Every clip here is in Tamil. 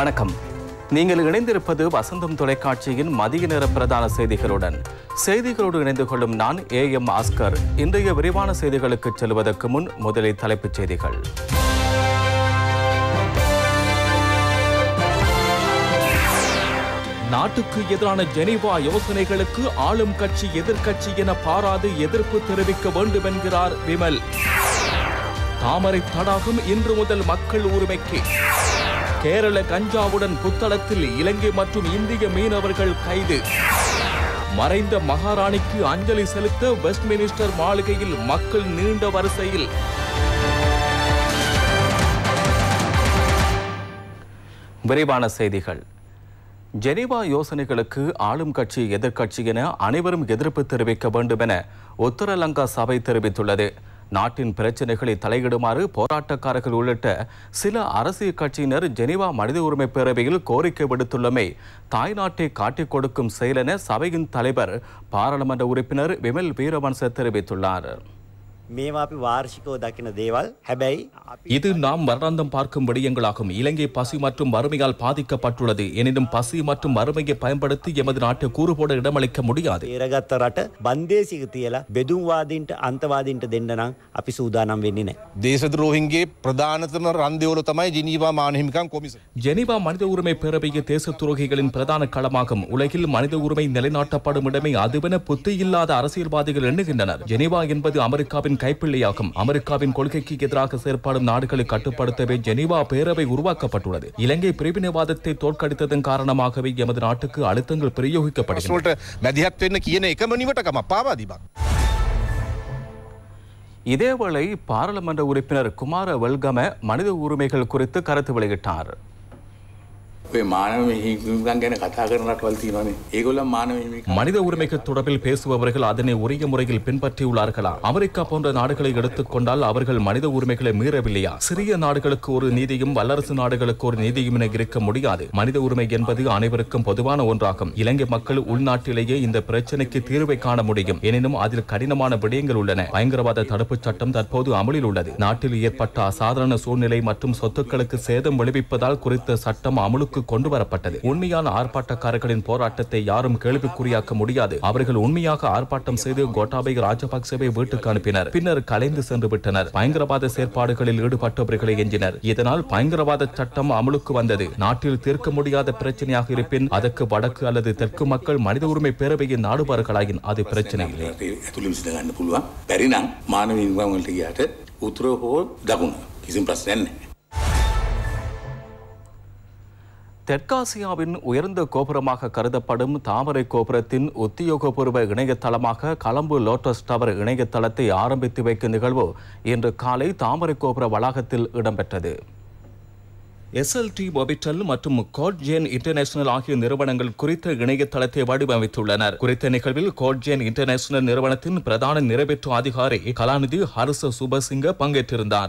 வணக்கம் நீங்கள் இணைந்திருப்பது வசந்தம் தொலைக்காட்சியின் மதிய நேர பிரதான செய்திகளுடன் செய்திகளோடு இணைந்து கொள்ளும் நான் ஏ எம் ஆஸ்கர் இன்றைய விரிவான செய்திகளுக்கு செல்வதற்கு முன் முதலில் தலைப்புச் செய்திகள் நாட்டுக்கு எதிரான ஜெனீவா யோசனைகளுக்கு ஆளும் கட்சி எதிர்க்கட்சி என பாராது எதிர்ப்பு தெரிவிக்க வேண்டும் என்கிறார் விமல் தாமரை தடாகம் இன்று முதல் மக்கள் உரிமைக்கு கேரள கஞ்சாவுடன் புத்தளத்தில் இலங்கை மற்றும் இந்திய மீனவர்கள் கைது மறைந்த மகாராணிக்கு அஞ்சலி செலுத்த வெஸ்ட்மினிஸ்டர் மாளிகையில் மக்கள் நீண்ட வரிசையில் விரைவான செய்திகள் ஜெனீவா யோசனைகளுக்கு ஆளும் கட்சி எதிர்க்கட்சி என அனைவரும் எதிர்ப்பு தெரிவிக்க வேண்டும் என உத்தரலங்கா சபை தெரிவித்துள்ளது நாட்டின் பிரச்சினைகளை தலையிடுமாறு போராட்டக்காரர்கள் உள்ளிட்ட சில அரசியல் கட்சியினர் ஜெனீவா மனித உரிமை பேரவையில் கோரிக்கை விடுத்துள்ளமை தாய்நாட்டை காட்டிக் கொடுக்கும் செயல் என சபையின் தலைவர் பாராளுமன்ற உறுப்பினர் விமல் வீரவன்ச தெரிவித்துள்ளார் මේවා අපි වාර්ෂිකව දකින දේවල් හැබැයි අපි இது நாம் வருடாந்தம் பார்க்கும் விடயங்களாகும் இலங்கை பசி மற்றும் வறுமையால் பாதிக்கப்பட்டுள்ளது எனினும் பசி மற்றும் வறுமையை பயன்படுத்தி எமது நாட்டை கூறுபோட இடமளிக்க முடியாது තේරගත්ත රට බන්දේසික තියලා බෙදුම්වාදීන්ට අන්තවාදීන්ට දෙන්න නම් අපි සූදානම් වෙන්නේ නැහැ. දේශද්‍රෝහින්ගේ ප්‍රධානතම රන්දවල තමයි ජිනීවා මානහිමිකන් කොමිස. ஜெனீவா மனித உரிமை பேரவையை தேச துரோகிகளின் பிரதான களமாகும் உலகில் மனித உரிமை நிலைநாட்டப்படும் இடமே அதுவென புத்தி இல்லாத அரசியல்வாதிகள் எண்ணுகின்றனர் ஜெனீவா என்பது அமெரிக்காவின் கைப்பிள்ளையாகும் அமெரிக்காவின் கொள்கைக்கு எதிராக செயற்படும் நாடுகளை கட்டுப்படுத்தவே ஜெனீவா பேரவை உருவாக்கப்பட்டுள்ளது இலங்கை பிரிவினைவாதத்தை தோற்கடித்ததன் காரணமாகவே எமது நாட்டுக்கு அழுத்தங்கள் பிரயோகிக்கப்படுகின்றன ප්‍රශ්නට මැදිහත් වෙන්න කියන එකම නිවටකම පාවාදිබක්. இதேவேளை பாராளுமன்ற உறுப்பினர் குமார வெல்கம மனித உரிமைகள் குறித்து கருத்து வெளியிட்டார் ඔය මානව හිමිකම් ගැන කතා කරන රටවල් තියෙනවානේ. ඒගොල්ලන් මානව හිමිකම් மனித உரிமைகள் தொடர்பில் பேசுபவர்கள் அதனை உரிய முறையில் பின்பற்றியுள்ளார்களா அமெரிக்கா போன்ற நாடுகளை எடுத்துக்கொண்டால் அவர்கள் மனித உரிமைகளை மீறவில்லையா சிறிய நாடுகளுக்கு ஒரு நீதியும் வல்லரசு நாடுகளுக்கு ஒரு நீதியும் என இருக்க முடியாது மனித உரிமை என்பது அனைவருக்கும் பொதுவான ஒன்றாகும் இலங்கை மக்கள் உள்நாட்டிலேயே இந்த பிரச்சனைக்கு தீர்வை காண முடியும் எனினும் அதில் கடினமான விடயங்கள் உள்ளன பயங்கரவாத தடுப்புச் சட்டம் தற்போது அமலில் உள்ளது நாட்டில் ஏற்பட்ட அசாதாரண சூழ்நிலை மற்றும் சொத்துக்களுக்கு சேதம் விளைவிப்பதால் குறித்த சட்டம் அமலுக்கு கொண்டு வரப்பட்டது உண்மையான ஆர்ப்பாட்டக்காரர்களின் போராட்டத்தை யாரும் கேள்விக்குறியாக்க முடியாது அவர்கள் உண்மையாக ஆர்ப்பாட்டம் செய்து கோட்டாபய ராஜபக்சவை வீட்டுக்கு அனுப்பினர் பின்னர் கலைந்து சென்று விட்டனர் பயங்கரவாத செயற்பாடுகளில் ஈடுபட்டவர்களை எஞ்சினர் இதனால் பயங்கரவாத சட்டம் அமலுக்கு வந்தது நாட்டில் தீர்க்க முடியாத பிரச்சனையாக இருப்பின் அதற்கு வடக்கு அல்லது தெற்கு மக்கள் மனித உரிமை பேரவையை நாடுவார்களாயின் அது பிரச்சனை இல்லை රටේ ඇතුළේ විසඳ ගන්න පුළුවන්. බැරි නම් මානව හිමිකම් වලට ගියාට උතුර හෝ දකුණ කිසිම ප්‍රශ්නයක් නැහැ. தெற்காசியாவின் உயர்ந்த கோபுரமாக கருதப்படும் தாமரை கோபுரத்தின் உத்தியோகபூர்வ இணையதளமாக கலம்பு லோட்டஸ் டவர் இணையதளத்தை ஆரம்பித்து வைக்கும் நிகழ்வு இன்று காலை தாமரை கோபுர வளாகத்தில் இடம்பெற்றது எஸ்எல்டி மொபிட்டல் மற்றும் கோட்ஜேன் இன்டர்நேஷனல் ஆகிய நிறுவனங்கள் குறித்த இணையதளத்தை வடிவமைத்துள்ளனர் குறித்த நிகழ்வில் கோட்ஜேன் இன்டர்நேஷனல் நிறுவனத்தின் பிரதான நிறைவேற்று அதிகாரி கலாநிதி ஹர்ஷ சுபசிங்க பங்கேற்றிருந்தார்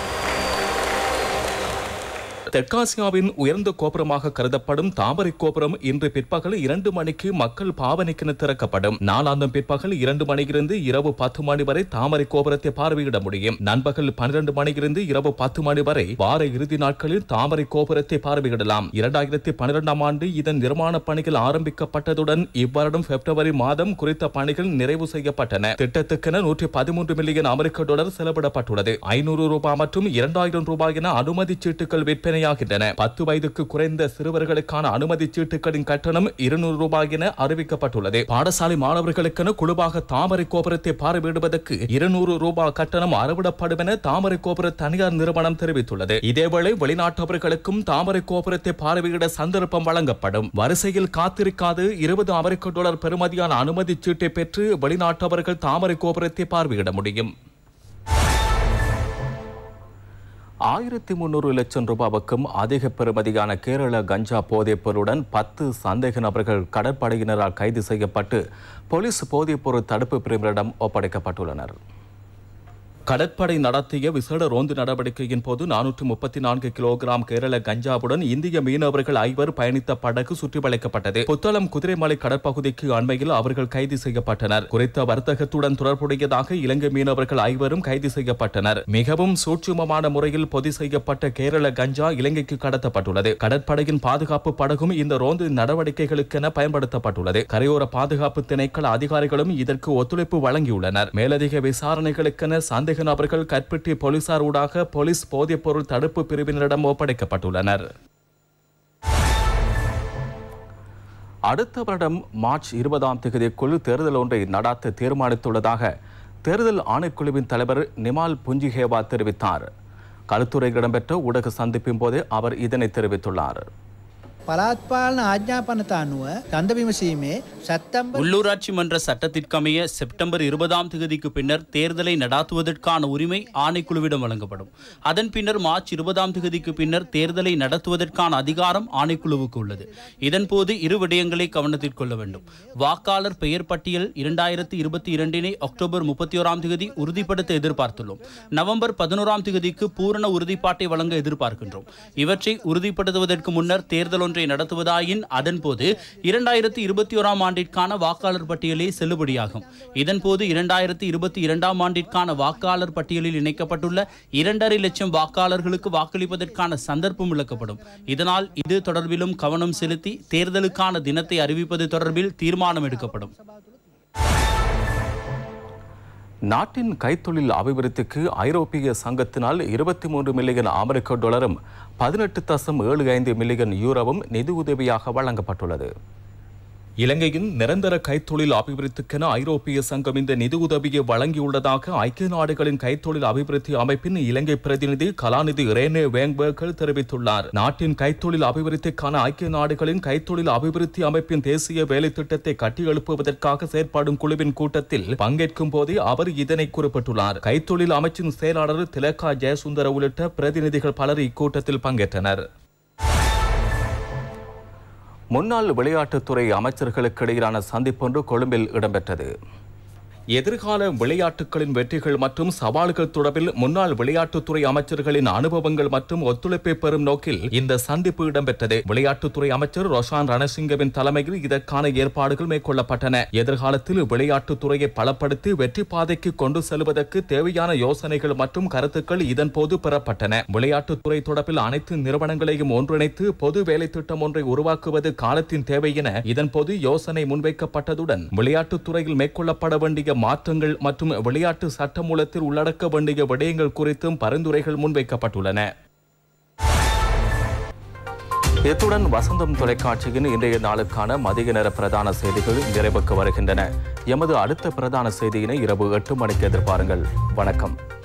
தெற்காசியாவின் உயர்ந்த கோபுரமாக கருதப்படும் தாமரை கோபுரம் இன்று பிற்பகல் இரண்டு மணிக்கு மக்கள் பாவனைக்கென திறக்கப்படும் நாளாந்தம் பிற்பகல் இரண்டு மணியிலிருந்து இரவு பத்து மணி வரை தாமரை கோபுரத்தை பார்வையிட முடியும் நண்பகல் பன்னிரண்டு மணியிலிருந்து இரவு பத்து மணி வரை வார இறுதி நாட்களில் தாமரை கோபுரத்தை பார்வையிடலாம் இரண்டாயிரத்தி பன்னிரெண்டாம் ஆண்டு இதன் நிர்மாண பணிகள் ஆரம்பிக்கப்பட்டதுடன் இவ்வருடம் பிப்ரவரி மாதம் குறித்த பணிகள் நிறைவு செய்யப்பட்டன திட்டத்துக்கென நூற்றி பதிமூன்று மில்லியன் அமெரிக்க டாலர் செலவிடப்பட்டுள்ளது ஐநூறு ரூபாய் மற்றும் இரண்டாயிரம் ரூபாய் என அனுமதி சீட்டுகள் விற்பனையாகின்றன பத்து வயதுக்கு குறைந்த சிறுவர்களுக்கான அனுமதி சீட்டுகளின் கட்டணம் இருநூறு ரூபாய் என அறிவிக்கப்பட்டுள்ளது பாடசாலை மாணவர்களுக்கென குழுவாக தாமரை கோபுரத்தை பார்வையிடுவதற்கு இருநூறு ரூபாய் கட்டணம் அறவிடப்படும் என தாமரை கோபுர தனியார் நிறுவனம் தெரிவித்துள்ளது இதேவேளை வெளிநாட்டவர்களுக்கும் தாமரை கோபுரத்தை பார்வையிட சந்தர்ப்பம் வழங்கப்படும் வரிசையில் காத்திருக்காது இருபது அமெரிக்க டாலர் பெறுமதியான அனுமதி சீட்டை பெற்று வெளிநாட்டவர்கள் தாமரை கோபுரத்தை பார்வையிட முடியும் ஆயிரத்தி முன்னூறு லட்சம் ரூபாவுக்கும் அதிக பெறுமதியான கேரள கஞ்சா போதைப்பொருளுடன் பத்து சந்தேக நபர்கள் கடற்படையினரால் கைது செய்யப்பட்டு போலீஸ் போதைப்பொருள் தடுப்பு பிரிவினரிடம் ஒப்படைக்கப்பட்டுள்ளனர் கடற்படை நடத்திய விசேட ரோந்து நடவடிக்கையின் போது நானூற்று முப்பத்தி நான்கு கிலோகிராம் கேரள கஞ்சாவுடன் இந்திய மீனவர்கள் ஐவர் பயணித்த படகு சுற்றி வளைக்கப்பட்டது புத்தளம் குதிரைமலை கடற்பகுதிக்கு அண்மையில் அவர்கள் கைது செய்யப்பட்டனர் குறித்த வர்த்தகத்துடன் தொடர்புடையதாக இலங்கை மீனவர்கள் ஐவரும் கைது செய்யப்பட்டனர் மிகவும் சூட்சுமமான முறையில் பொதி செய்யப்பட்ட கேரள கஞ்சா இலங்கைக்கு கடத்தப்பட்டுள்ளது கடற்படையின் பாதுகாப்பு படகும் இந்த ரோந்து நடவடிக்கைகளுக்கென பயன்படுத்தப்பட்டுள்ளது கரையோர பாதுகாப்பு திணைக்கள அதிகாரிகளும் இதற்கு ஒத்துழைப்பு வழங்கியுள்ளனர் மேலதிக விசாரணைகளுக்கென சந்தேக நபர்கள் கற்பட்டி போலீசார் ஊடாக போலீஸ் போதைப்பொருள் தடுப்பு பிரிவினரிடம் ஒப்படைக்கப்பட்டுள்ளனர் அடுத்த வருடம் மார்ச் இருபதாம் தேதிக்குள் தேர்தல் ஒன்றை நடாத்த தீர்மானித்துள்ளதாக தேர்தல் ஆணைக்குழுவின் தலைவர் நிமால் புஞ்சிஹேவா தெரிவித்தார் களுத்துறையில் இடம்பெற்ற ஊடக சந்திப்பின் போது அவர் இதனை தெரிவித்துள்ளார் පළාත් පාලන ආජ්ඥාපනත අනුව ගන්ධ විමසීමේ සැත්තම්බ உள்ளூராட்சி மன்ற சட்டத்திற்கமைய செப்டம்பர் இருபதாம் தேதிக்கு பின்னர் தேர்தலை நடாத்துவதற்கான உரிமை ஆணைக்குழுவிடம் வழங்கப்படும் அதன் பின்னர் மார்ச் இருபதாம் தேதிக்கு பின்னர் தேர்தலை நடத்துவதற்கான அதிகாரம் ஆணைக்குழுவுக்கு உள்ளது இதன்போது இரு விடயங்களை கவனத்தில் கொள்ள வேண்டும் வாக்காளர் பெயர் பட்டியல் இரண்டாயிரத்தி இருபத்தி இரண்டினை அக்டோபர் முப்பத்தி ஓராம் தேதி உறுதிப்படுத்த எதிர்பார்த்துள்ளோம் நவம்பர் பதினோராம் தேதிக்கு பூரண உறுதிப்பாட்டை வழங்க எதிர்பார்க்கின்றோம் இவற்றை உறுதிப்படுத்துவதற்கு முன்னர் தேர்தல் ஒன்றை நடத்துவதாயின் அதன்போது இரண்டாயிரத்தி இருபத்தி ஓராம் ஆண்டிற்கான வாக்காளர் பட்டியலே செல்லுபடியாகும் இதன்போது இரண்டாயிரத்தி இருபத்தி இரண்டாம் ஆண்டிற்கான வாக்காளர் பட்டியலில் இணைக்கப்பட்டுள்ள இரண்டரை லட்சம் வாக்காளர்களுக்கு வாக்களிப்பதற்கான சந்தர்ப்பம் இழக்கப்படும் இதனால் இது தொடர்பிலும் கவனம் செலுத்தி தேர்தலுக்கான தினத்தை அறிவிப்பது தொடர்பில் தீர்மானம் எடுக்கப்படும் நாட்டின் கைத்தொழில் அபிவிருத்திக்கு ஐரோப்பிய சங்கத்தினால் இருபத்தி மூன்று மில்லியன் அமெரிக்க டாலரும் பதினெட்டு தசம் ஏழு ஐந்து மில்லியன் யூரோவும் நிதி உதவியாக வழங்கப்பட்டுள்ளது இலங்கையின் நிரந்தர கைத்தொழில் அபிவிருத்திக்கென ஐரோப்பிய சங்கம் இந்த நிதி உதவியை வழங்கியுள்ளதாக ஐக்கிய நாடுகளின் கைத்தொழில் அபிவிருத்தி அமைப்பின் இலங்கை பிரதிநிதி கலாநிதி இரேனே வேங்பேர்கல் தெரிவித்துள்ளார் நாட்டின் கைத்தொழில் அபிவிருத்திக்கான ஐக்கிய நாடுகளின் கைத்தொழில் அபிவிருத்தி அமைப்பின் தேசிய வேலை திட்டத்தை கட்டியெழுப்புவதற்காக செயற்படும் குழுவின் கூட்டத்தில் பங்கேற்கும் போதே அவர் இதனை குறிப்பிட்டுள்ளார் கைத்தொழில் அமைச்சின் செயலாளர் திலகா ஜெயசுந்தர உள்ளிட்ட பிரதிநிதிகள் பலர் இக்கூட்டத்தில் பங்கேற்றனர் முன்னாள் விளையாட்டுத்துறை அமைச்சர்களுக்கு இடையிலான சந்திப்பொன்று கொழும்பில் இடம்பெற்றது எதிர்கால விளையாட்டுகளின் வெற்றிகள் மற்றும் சவால்கள் தொடர்பில் முன்னாள் விளையாட்டுத்துறை அமைச்சர்களின் அனுபவங்கள் மற்றும் ஒத்துழைப்பை பெறும் நோக்கில் இந்த சந்திப்பு இடம்பெற்றது விளையாட்டுத்துறை அமைச்சர் ரோஷான் ரணசிங்கவின் தலைமையில் இதற்கான ஏற்பாடுகள் மேற்கொள்ளப்பட்டன எதிர்காலத்தில் விளையாட்டுத்துறையை பலப்படுத்தி வெற்றி பாதைக்கு கொண்டு செல்வதற்கு தேவையான யோசனைகள் மற்றும் கருத்துக்கள் இதன்போது பெறப்பட்டன விளையாட்டுத்துறை தொடர்பில் அனைத்து நிறுவனங்களையும் ஒன்றிணைத்து பொது வேலை திட்டம் ஒன்றை உருவாக்குவது காலத்தின் தேவை என இதன்போது யோசனை முன்வைக்கப்பட்டதுடன் விளையாட்டுத்துறையில் மேற்கொள்ளப்பட வேண்டிய மாற்றங்கள் மற்றும் விளையாட்டு சட்டமூலத்தில் உள்ளடக்க வேண்டிய விடயங்கள் குறித்தும் பரிந்துரைகள் முன்வைக்கப்பட்டுள்ளன இத்துடன் வசந்தம் தொலைக்காட்சியின் இன்றைய நாளுக்கான மதிய நேர பிரதான செய்திகள் நிறைவுக்கு வருகின்றன எமது அடுத்த பிரதான செய்தியினை இரவு எட்டு மணிக்கு எதிர்பாருங்கள் வணக்கம்